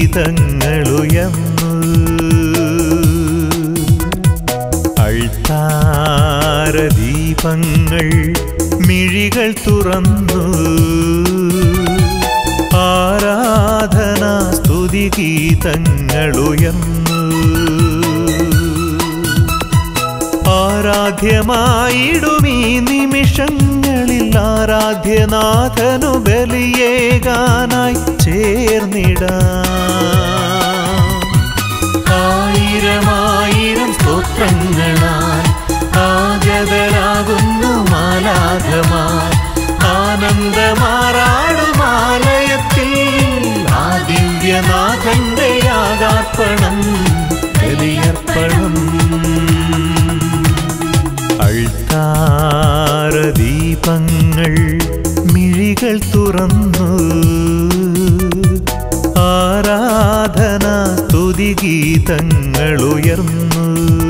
സ്തുതിഗീതങ്ങളുയർന്നു അൾത്താരദീപങ്ങൾ മിഴികൾ തുറന്നു ആരാധന സ്തുതിഗീതങ്ങളുയർന്നു ആരാധ്യമായിടുമീ നിമിഷങ്ങളിൽ ആരാധ്യനാഥനു ബലിയേകാനായി ചേർന്നിടാം ആയിരമായിരം സ്തോത്രങ്ങളാൽ ആഗതരാകുന്നു മാലാഘമാർ ആനന്ദമാറാടുമാലയത്തിൽ ആ ദിവ്യനാഥന്റെ യാഗാർപ്പണം ബലിയർപ്പണം അൾത്താരദീപങ്ങൾ മിഴികൾ തുറന്നു ആരാധന സ്തുതിഗീതങ്ങൾ ഉയർന്നു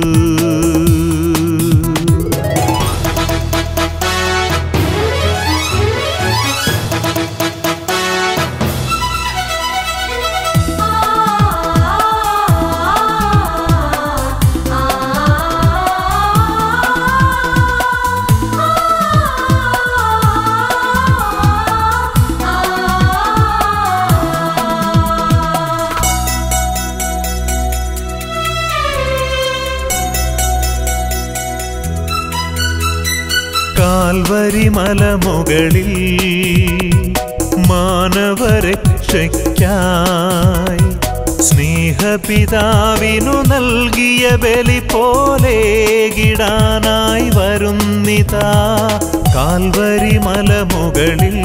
കാൽവരി മലമുകളിൽ മാനവരക്ഷയ്ക്കായി സ്നേഹപിതാവിനു നൽകിയ ബലി പോലെ കിടാനായി വരുന്നിതാ കാൽവരി മലമുകളിൽ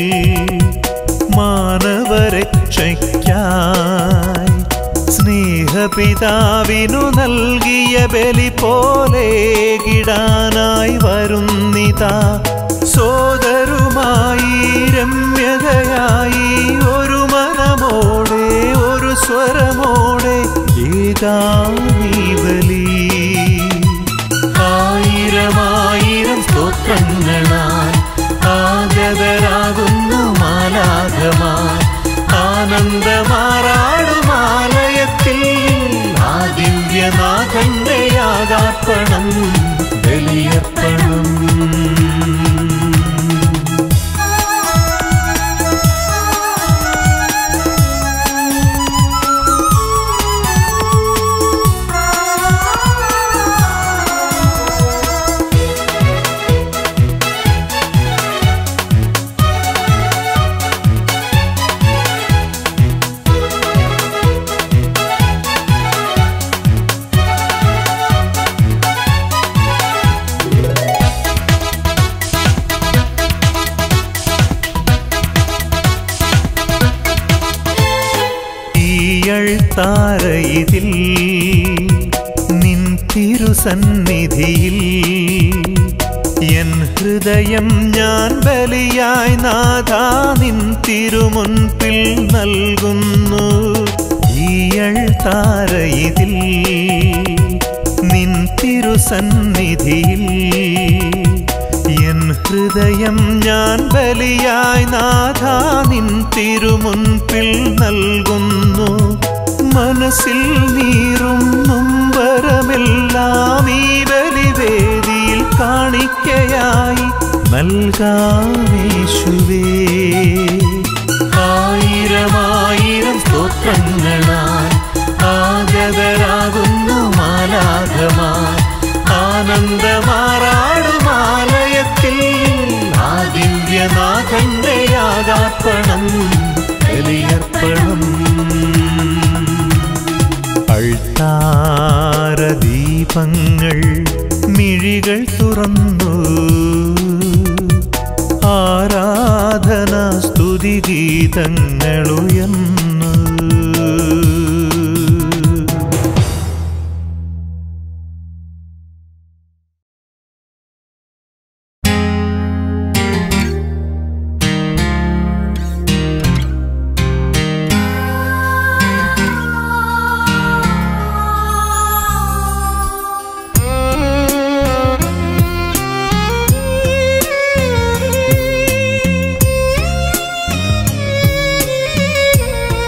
മാനവരക്ഷയ്ക്കായി സ്നേഹപിതാവിനു നൽകിയ ബലി പോലെ കിടാനായി വരുന്നിതാ സോദരുമായി രമ്യതയായി ഒരു മനമോടെ ഒരു സ്വരമോടെ ഏകാമീ ബലി ആയിരമായിരം സ്തോത്രങ്ങളാൽ ആഗതരാകുന്നു മാലാഘമാർ ആനന്ദമാറാടുമാലയത്തിൽ ആ ദിവ്യനാഥന്റെ യാഗാർപ്പണം ബലിയർപ്പണം ഈയൾ താരയിതിൽ നിൻ തിരുസന്നിധിയിൽ എൻ ഹൃദയം ഞാൻ ബലിയായി നാഥാ നിൻ തിരുമുൻപിൽ നൽകുന്നു ഈയൾ താരയിതിൽ നിൻ തിരുസന്നിധിയിൽ എൻ ഹൃദയം ഞാൻ ബലിയായി നാഥാ നിൻ തിരുമുൻപിൽ നൽകുന്നു മനസ്സിൽ നീറും നൊമ്പരമെല്ലാം ഈ ബലിവേദിയിൽ കാണിക്കയായി നൽകാമേശുവേ ആയിരമായിരം സ്തോത്രങ്ങളാൽ ആഗതരാകുന്നു മാലാഘമാർ ആനന്ദമാറാടുമാലയത്തിൽ ആ ദിവ്യനാഥന്റെ യാഗാർപ്പണം ബലിയർപ്പണം അൾത്താരദീപങ്ങൾ മിഴികൾ തുറന്നു ആരാധന സ്തുതിഗീതങ്ങൾ ഉയർന്നു Thank you.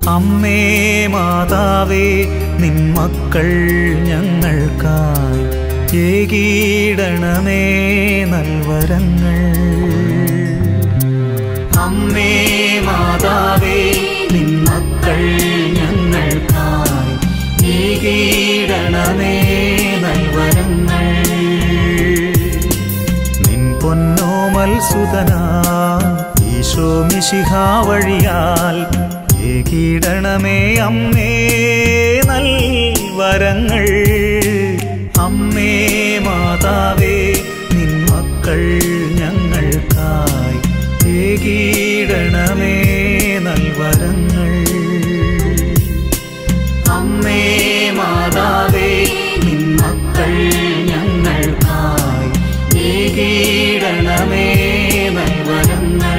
അമ്മേ മാതാവേ നിൻ മക്കൾ ഞങ്ങൾക്കായി ഏകീടണമേ നൽവരങ്ങൾ അമ്മേ മാതാവേ നിൻ മക്കൾ ഞങ്ങൾക്കായി ഏകീടണമേ നൽവരങ്ങൾ നിൻ പൊന്നോമൽ സുതനാ ഈശോ മിശിഹ വഴിയാൽ ഏകീടണമേ അമ്മേ നൽവരങ്ങൾ അമ്മേ മാതാവേ നിൻ മക്കൾ ഞങ്ങൾക്കായി ഏകീടണമേ നൽവരങ്ങൾ അമ്മേ മാതാവേ നിൻ മക്കൾ ഞങ്ങൾക്കായി ഏകീടണമേ നൽവരങ്ങൾ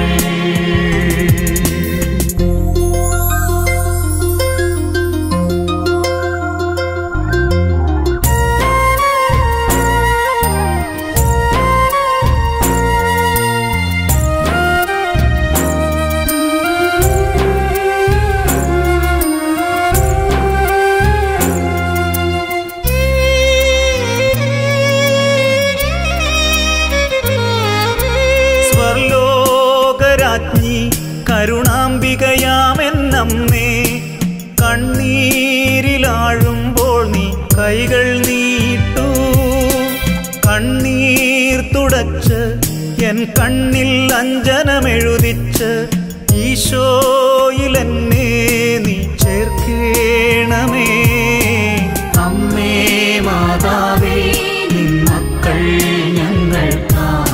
സ്വർലോകരാജ്ഞി കരുണാംബികയാമെന്നമ്മേ കണ്ണീരിലാഴുമ്പോൾ നീ കൈകൾ നീട്ടൂ കണ്ണീർ തുടച്ച് എൻ കണ്ണിൽ അഞ്ജനമെഴുതിച്ച് ഈശോയിലെന്നെ നീ ചേർക്കേണമേ അമ്മേ മാതാവേ നിൻ മക്കൾ ഞങ്ങൾക്കായി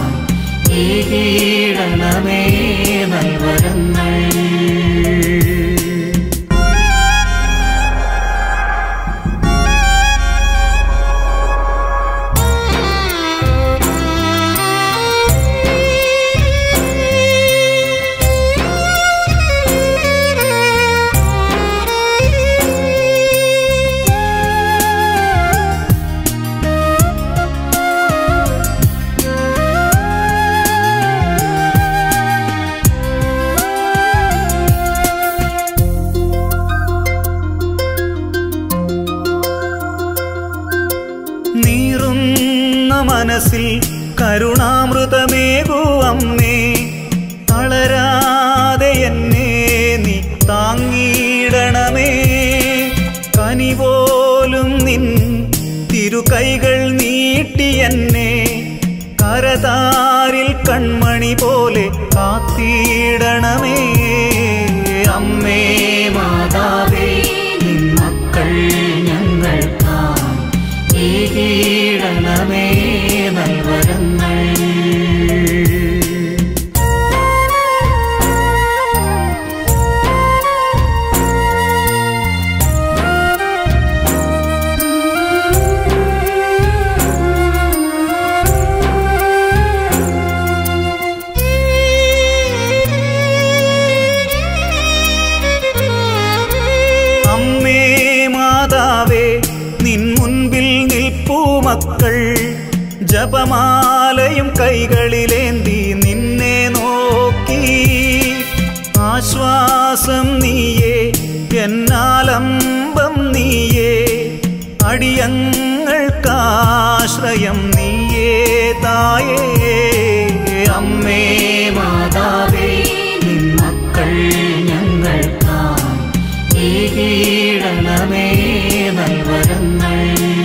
ഏകീടണമേ നൽവരങ്ങൾ നീറുന്ന മനസ്സിൽ കരുണാമൃതമേകൂ അമ്മേ തളരാതെ എന്നെ നീ താങ്ങിയിടണമേ കനിപോലും നിൻ തിരുകൈകൾ നീട്ടി എന്നെ കരതാരിൽ കൺമണി പോലെ കാത്തിടണമേ അമ്മേ മാതാവേ നിൻ മക്കൾ ഞങ്ങൾക്കായി ഏകീടണമേ നൽവരങ്ങൾ അമ്മേ മാതാവേ നിൻ മുൻപിൽ നിൽപ്പൂ മക്കൾ ജപമാലയും കൈകളിലേന്തി നിന്നെ നോക്കി ആശ്വാസം നീയേ എന്നാലംബം നീയേ അടിയങ്ങൾക്കാശ്രയം നീയേ തായേ അമ്മേ മാതാവേ നിൻ മക്കൾ ഞങ്ങൾക്കായി ഏകീടണമേ നൽവരങ്ങൾ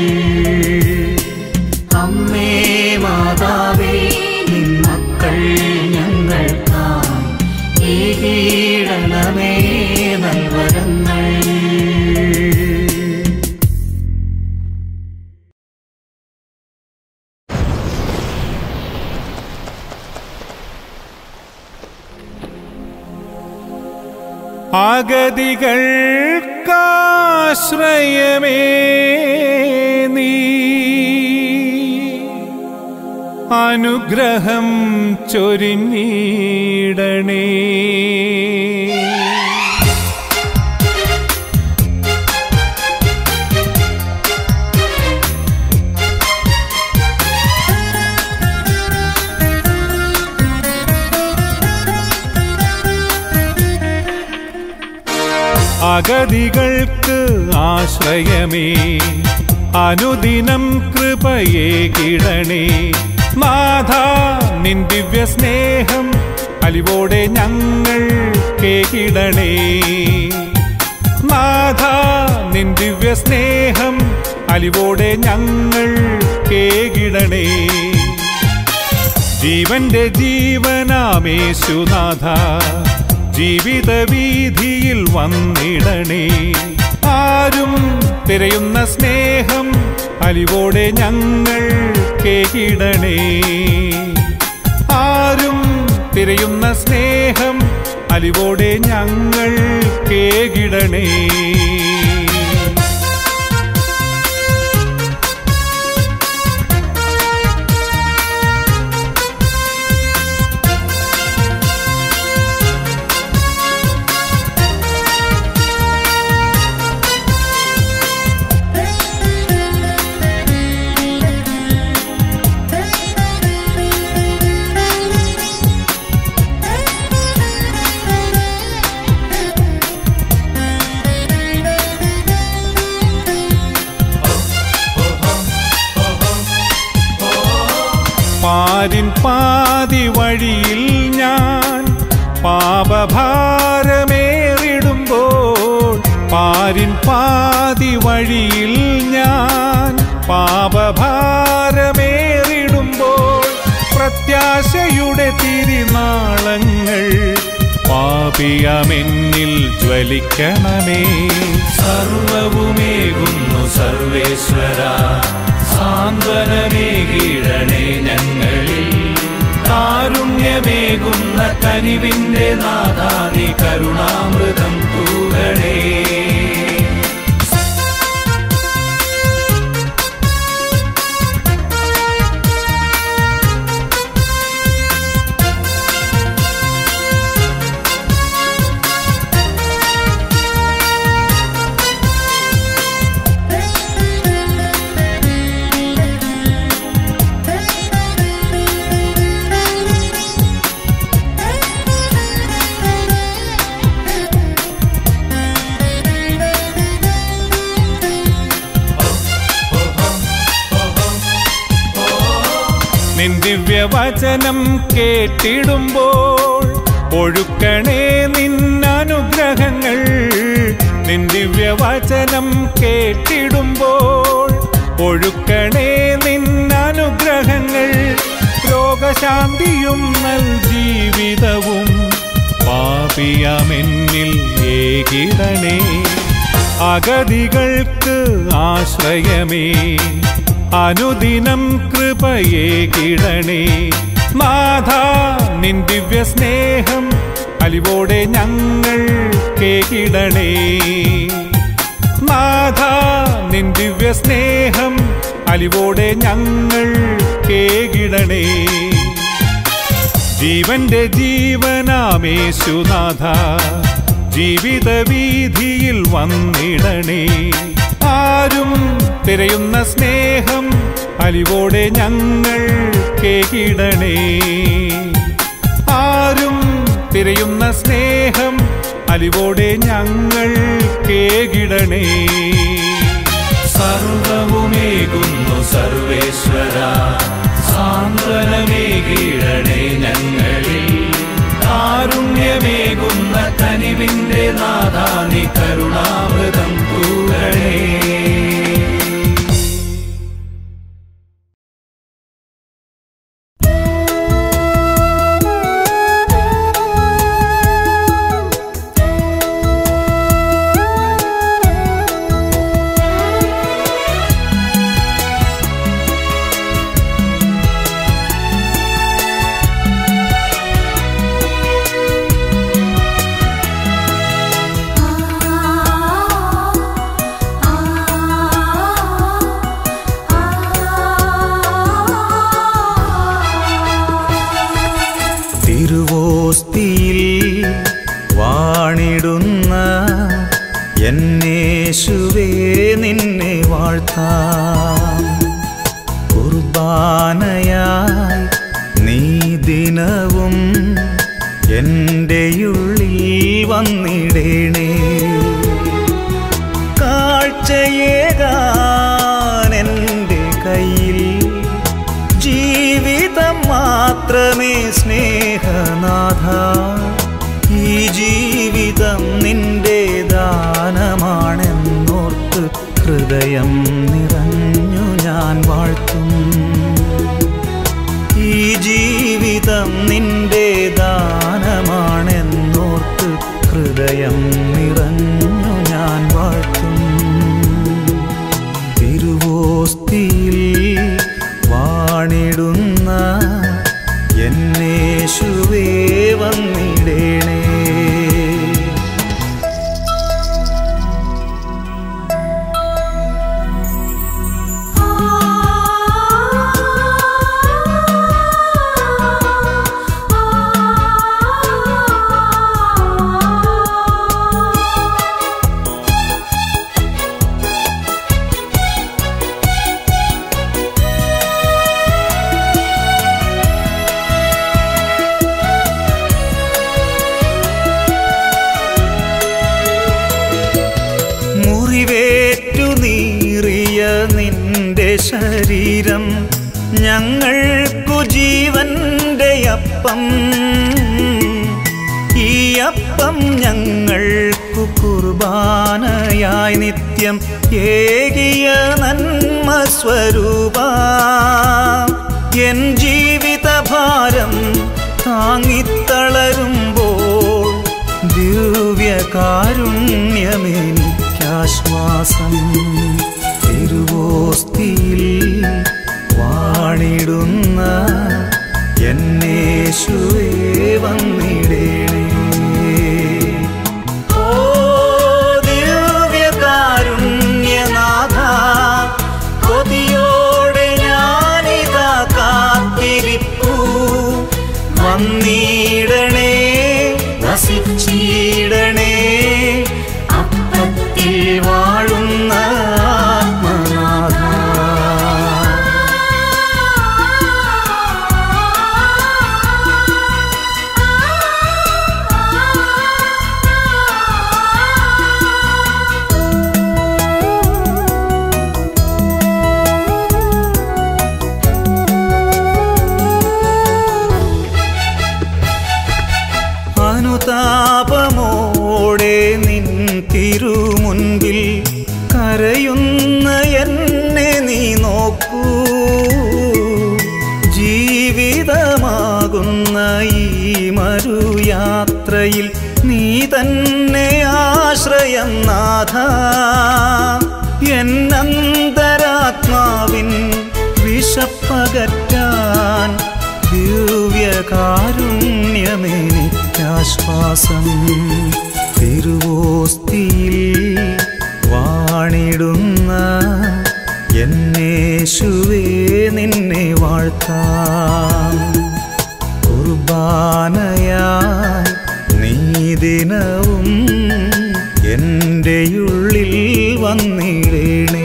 അമ്മേ മാതാവേ നിൻ മക്കൾ ഞങ്ങൾക്കായി ഏകീടണമേ നൽവരങ്ങൾ അഗതികൾക്കാശ്രയമേ നീ അനുഗ്രഹം ചൊരിഞ്ഞിടണേ അഗതികൾക്ക് ആശ്രയമേ അനുദിനം കൃപയെ കിടണേ നാഥ നിൻ ദിവ്യ സ്നേഹം അലിവോടെ ഞങ്ങൾ കേകിടണേ നാഥ നിൻ ദിവ്യ സ്നേഹം അലിവോടെ ഞങ്ങൾ കേകിടണേ ജീവന്റെ ജീവനാമേശുനാഥ ജീവിത വീതിയിൽ വന്നിടണേ ആരും തിരയുന്ന സ്നേഹം അലിവോടെ ഞങ്ങൾ കേകിടണേ ആരും തിരയുന്ന സ്നേഹം അലിവോടെ ഞങ്ങൾ കേകിടണേ പാരിൻ പാതി വഴിയിൽ ഞാൻ പാപഭാരമേറിടുമ്പോൾ പാരിൻ പാതി വഴിയിൽ ഞാൻ പാപഭാരമേറിടുമ്പോൾ പ്രത്യാശയുടെ തിരുനാളങ്ങൾ പാപിയമെന്നിൽ ജ്വലിക്കണമേ സർവവുമേകുന്നു സർവേശ്വര സാന്ത്വനമേകിടണേ ഞങ്ങളിൽ കാരുണ്യമേകുന്ന കനിവിന്റെ നാഥാനി കരുണാമൃതം തൂകണേ നിൻ ദിവ്യവചനം കേട്ടിടുമ്പോൾ ഒഴുക്കണേ നിന്നനുഗ്രഹങ്ങൾ നിൻ ദിവ്യവചനം കേട്ടിടുമ്പോൾ ഒഴുക്കണേ നിന്നനുഗ്രഹങ്ങൾ രോഗശാന്തിയും നൽ ജീവിതവും പാപിയമെന്നിൽ ഏകിടണേ അഗതികൾക്ക് ആശ്രയമേ അനുദിനം കൃപയെ കിടണേ നാഥ നിൻ ദിവ്യ സ്നേഹം അലിവോടെ ഞങ്ങൾ കേകിടണേ നാഥ നിൻ ദിവ്യ സ്നേഹം അലിവോടെ ഞങ്ങൾ കേകിടണേ ജീവന്റെ ജീവനാമേശുനാഥ ജീവിത വീതിയിൽ വന്നിടണേ ആരും തിരയുന്ന സ്നേഹം അലിവോടെ ഞങ്ങൾ കേകിടണേ ആരും തിരയുന്ന സ്നേഹം അലിവോടെ ഞങ്ങൾ കേകിടണേ സർവവുമേകുന്നു സർവേശ്വര സാന്ത്വനമേകിടണേ ഞങ്ങളിൽ കാരുണ്യമേകുന്ന കനിവിന്റെ നാഥാനി കരുണാമൃതം തൂകണേ തിരുവോസ്തിയിൽ വാണിടുന്ന എന്നേശുവേ നിന്നെ വാഴ്ത്താം കുർബാനയായി നീ ദിനവും എൻ്റെ ഉള്ളിൽ വന്നിടേണേ ഹൃദയം നിറഞ്ഞു ഞാൻ വാഴ്ത്തും ഈ ജീവിതം നിന്റെ ദാനമാണെന്നോർത്ത് ഹൃദയം നിറഞ്ഞു ഞാൻ വാഴ്ത്തും തിരുവോസ്തിയിൽ വാണിടുന്ന എന്നേശുവേ വന്നിടേണേ മുറിവേറ്റു നീറിയ നിന്റെ ശരീരം ഞങ്ങൾക്കു ജീവന്റെ അപ്പം ഈ അപ്പം ഞങ്ങൾക്കു കുർബാനയായി നിത്യം ഏകിയ നന്മ സ്വരൂപ എൻ ജീവിതഭാരം താങ്ങിത്തളരുമ്പോൾ ദിവ്യകാരുണ്യമെനിക്കാശ്വാസം തിരുവോസ്തിയിൽ വാണിടുന്ന എന്നേശുവേ വന്നിടേണേ ഓ ദിവ്യകാരുണ്യനാഥ കൊതിയോടെ ഞാനിതാ കാത്തിരിപ്പൂ വന്നിടണേ വസിച്ചിടണേ അപ്പത്തിൽ വാഴുന്ന ആത്മനാഥ അനുതാപമോടെ നിൻ തിരുമുൻപിൽ കരയുന്ന എന്നെ നീ നോക്കൂ ജീവിതമാകുന്ന ഈ മരുയാത്രയിൽ നീ തന്നെ ആശ്രയം നാഥ എന്നന്തരാത്മാവിൻ വിശപ്പകറ്റാൻ ദിവ്യകാരുണ്യമെനിക്കാശ്വാസം തിരുവോസ്തിയിൽ വാണിടുന്ന എന്നേശുവേ നിന്നെ വാഴ്ത്താം കുർബാനയായി നീ ദിനവും എൻ്റെയുള്ളിൽ വന്നിടേണേ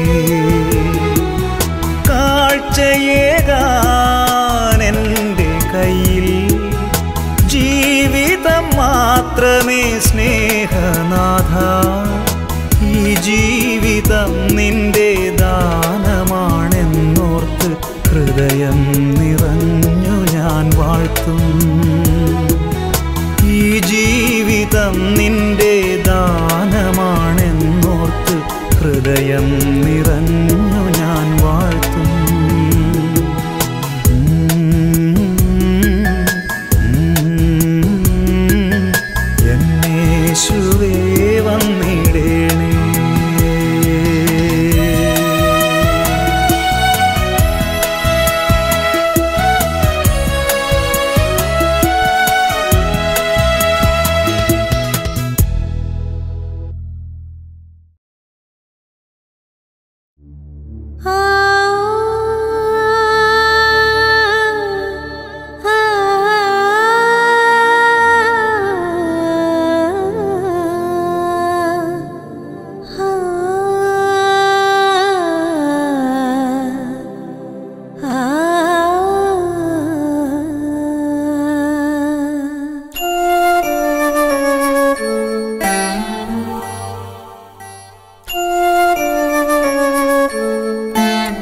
കാഴ്ചയേകാൻ എൻ്റെ കയ്യിൽ ജീവിതം മാത്രമേ സ്നേഹനാഥ ഈ ജീവിതം നിന്റെ ദാനമാണെന്നോർത്ത് ഹൃദയം നിറഞ്ഞു ഞാൻ വാഴ്ത്തും ഈ ജീവിതം നിന്റെ ദാനമാണെന്നോർത്ത് ഹൃദയം നിറഞ്ഞു ഞാൻ വാഴ്ത്തും എന്നേശുവേ വന്നിടേണേ ആ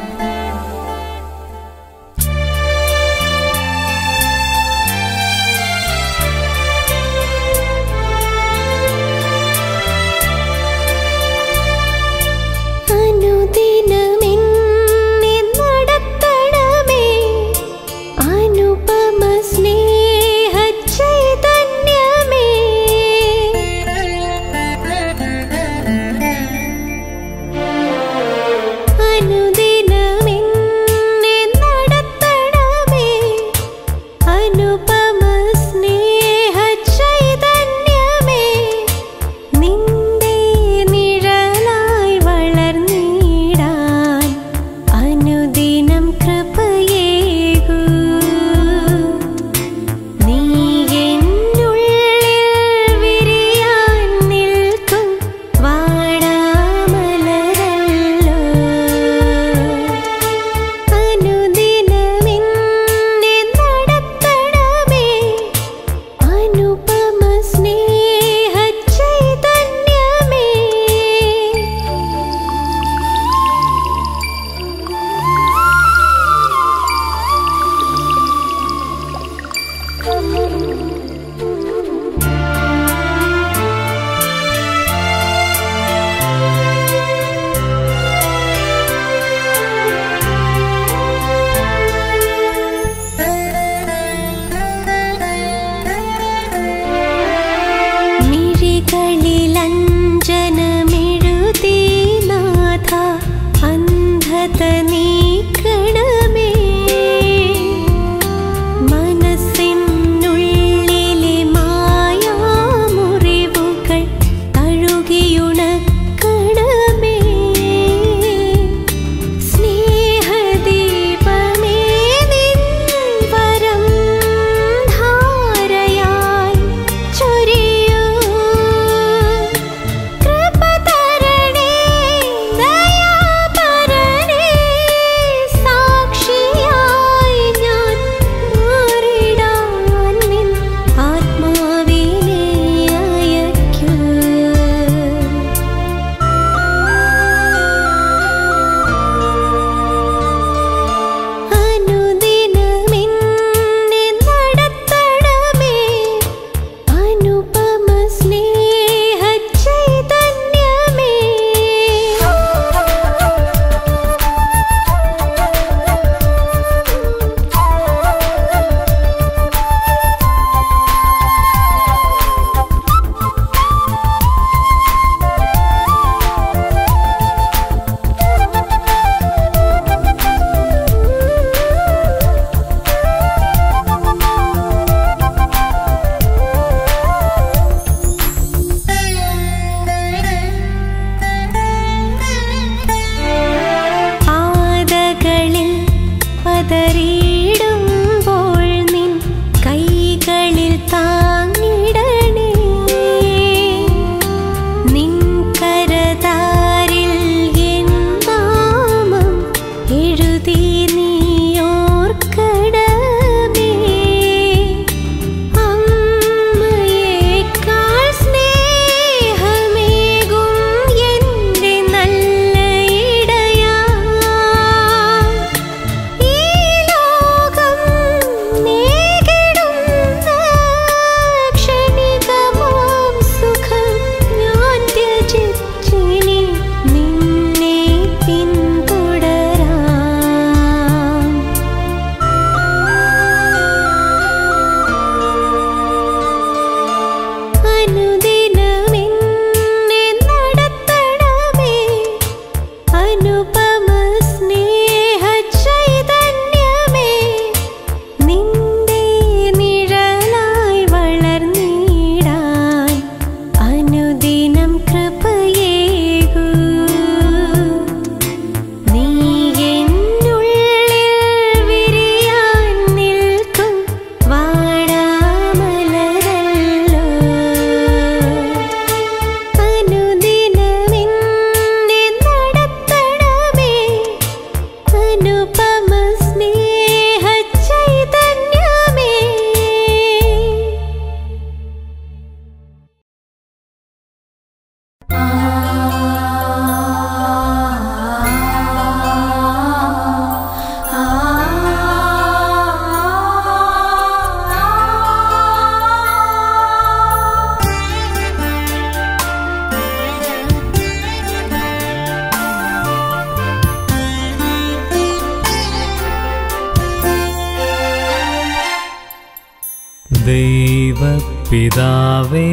ദൈവപിതാവേ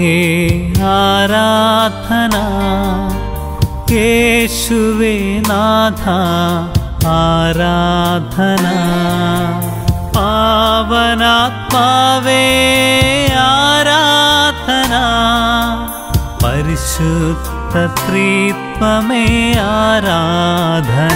ആരാധന യേശുവേ നാഥ ആരാധന പാവനാത്മാവേ ആരാധന പരിശുദ്ധ ത്രീത്വമേ ആരാധന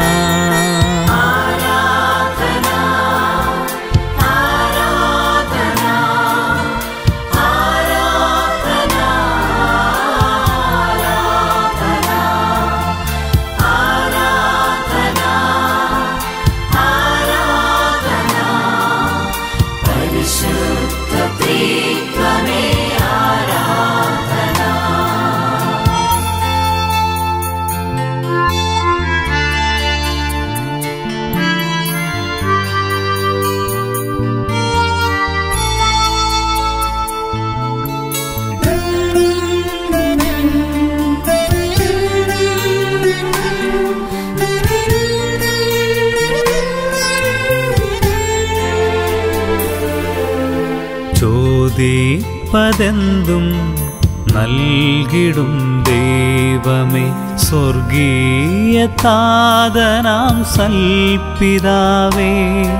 ചോദിപ്പതെന്തും നൽകിടും ദൈവമേ സ്വർഗീയ താതനാം സൽപിതാവേ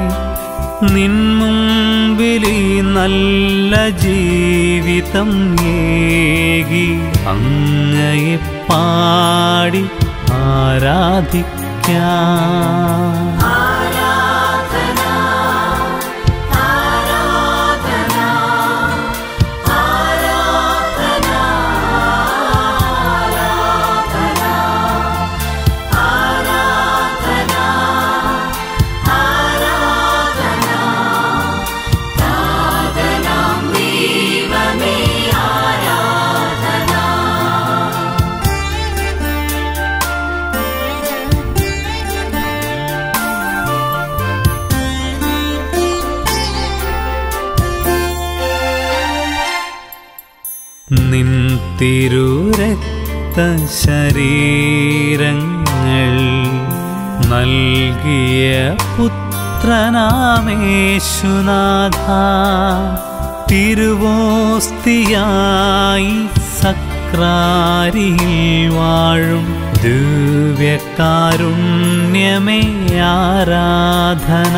നിൻമുമ്പിലീ നല്ല ജീവിതം ഏകി അങ്ങയെ പാടി ആരാധിക്കാം നിൻ തിരുരക്ത ശരീരങ്ങൾ നൽകിയ പുത്രനാമേശുനാഥ തിരുവോസ്തിയായി സക്രാരിയിൽ വാഴും ദിവ്യകാരുണ്യമേ ആരാധന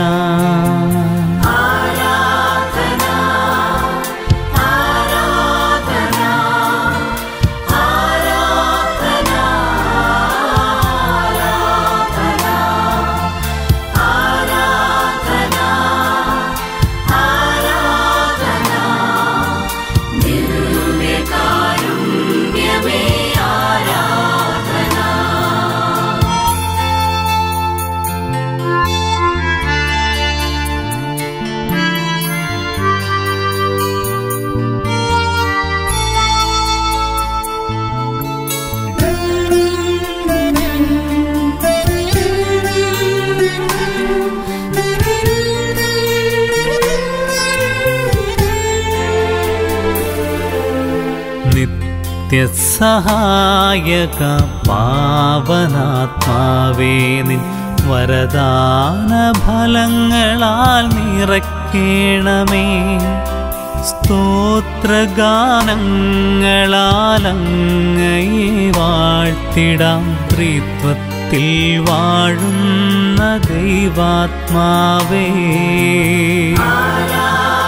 നിത്യസഹായക പാവനാത്മാവേ നിൻ വരദാന ഫലങ്ങളാൽ നിറയ്ക്കണമേ സ്തോത്രഗാനങ്ങളാൽ അങ്ങയെ വാഴ്ത്തിടാം ത്രിത്വത്തിൽ വാഴുന്ന ദൈവാത്മാവേ ആരാധന